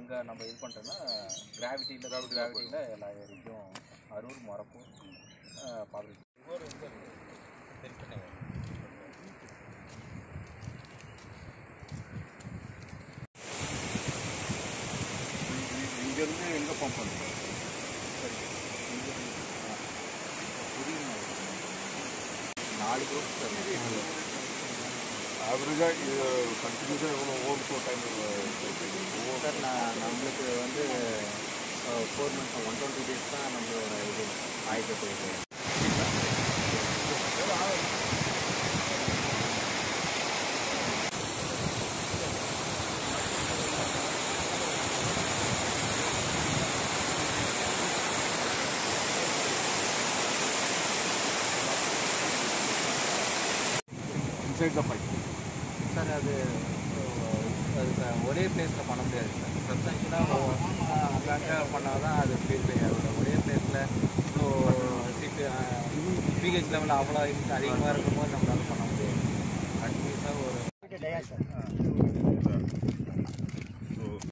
அங்கே நம்ம இது பண்ணிட்டோம்னா கிராவிட்டியில் கிராவிட்டியில் எல்லா ஏரிக்கும் அரூர் மரப்பூர் பாதிரி இங்கேருந்து எங்கே பம்ப் பண்ணுங்க நாலு குரூப் சார் ஆவரேஜாக இது கண்டினியூஸாக எவ்வளோ ஓவர் டைம் சார் நான் நம்மளுக்கு வந்து four months one twenty days தான் நம்மளோட இது ஆயுத போயிட்டு இன்சைட் த பைப் சார் அது அஹ், அது சார் ஒரே பிளேஸில் பண்ண முடியாது சார் சப்ஸ்டன்ஷியலாக அங்கங்கே பண்ணால் தான் அது பியூரிஃபை ஆகும் ஒரே பிளேஸில் இப்போ சிட்டு பிஹெச் லெவல் அவ்வளோ அதிகமாக இருக்கும்போது நம்மளால பண்ண